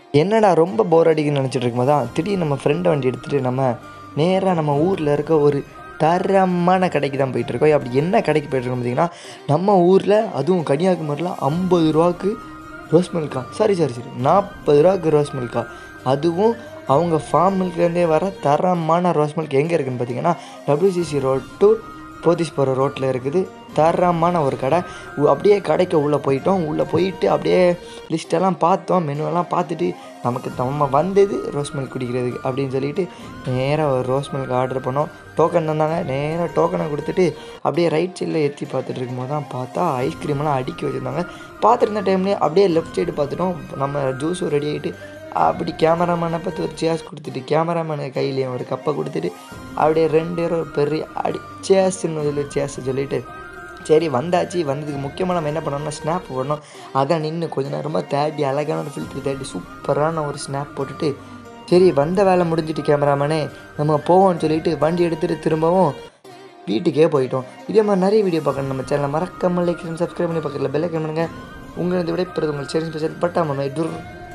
என்னடா ரொம்ப போர் அடிக்குன்னு நினச்சிட்டு இருக்கும்போது தான் திடீர்னு நம்ம ஃப்ரெண்டை வண்டி எடுத்துகிட்டு நம்ம நேராக நம்ம ஊரில் இருக்க ஒரு தரமான கடைக்கு தான் போயிட்டுருக்கோம் அப்படி என்ன கடைக்கு போயிட்டுருக்கோம் பார்த்தீங்கன்னா நம்ம ஊரில் அதுவும் கன்னியாகுமரியில் ஐம்பது ரூபாக்கு ரோஸ் மில்கா சாரி சாரி சாரி நாற்பது ரூபாக்கு ரோஸ் மில்கா அதுவும் அவங்க ஃபார்ம் மில்க்லேருந்தே வர தரமான ரோஸ் மில்க் எங்கே இருக்குதுன்னு பார்த்தீங்கன்னா டபிள்யூசிசி ரோட் டு போத்தீஸ் போகிற ரோட்டில் இருக்குது தரமான ஒரு கடை உ- அப்படியே கடைக்கு உள்ளே போயிட்டோம் உள்ளே போயிட்டு அப்படியே லிஸ்ட்டெல்லாம் பார்த்தோம் மெனுவெல்லாம் பார்த்துட்டு நமக்கு நம்ம வந்தது ரோஸ் மில்க் குடிக்கிறதுக்கு அப்படின்னு சொல்லிட்டு நேராக ஒரு ரோஸ் மில்க் ஆர்டர் பண்ணோம் டோக்கன் தந்தாங்க நேராக டோக்கனை கொடுத்துட்டு அப்படியே ரைட் சைடில் ஏற்றி பார்த்துட்டு இருக்கும்போது தான் பார்த்தா ஐஸ்கிரீம்லாம் அடுக்கி வச்சுருந்தாங்க பார்த்துருந்த டைம்லேயே அப்படியே லெஃப்ட் சைடு பார்த்துட்டோம் நம்ம ஜூஸும் ரெடி ஆகிட்டு அப்படி கேமராமேனை பார்த்து ஒரு சேர்ஸ் கொடுத்துட்டு கேமராமேனு கையிலையும் ஒரு கப்பை கொடுத்துட்டு அப்படியே ரெண்டு பேரும் ஒரு பெரிய அடி சேர்ஸ்ன்னு சொல்லி சேர்ஸ் சொல்லிட்டு சரி வந்தாச்சு வந்ததுக்கு முக்கியமாக நம்ம என்ன பண்ணோம்னா ஸ்னாப் போடணும் அதான் நின்று கொஞ்ச நேரமாக தேடி அழகான ஒரு ஃபில்டர் தேடி சூப்பரான ஒரு ஸ்னாப் போட்டுட்டு சரி வந்த வேலை முடிஞ்சிட்டு கேமராமேனே நம்ம போவோம்னு சொல்லிட்டு வண்டி எடுத்துகிட்டு திரும்பவும் வீட்டுக்கே போயிட்டோம் இதே மாதிரி நிறைய வீடியோ பார்க்கணும் நம்ம சேனலை மறக்காமல் லைக் சப்ஸ்கிரைப் பண்ணி பக்கத்தில் பெல்லைக்கன் பண்ணுங்கள் உங்களது விடைப்பெறுது உங்கள் சேனல் ஸ்பெஷல் பட்டாமல் டுர்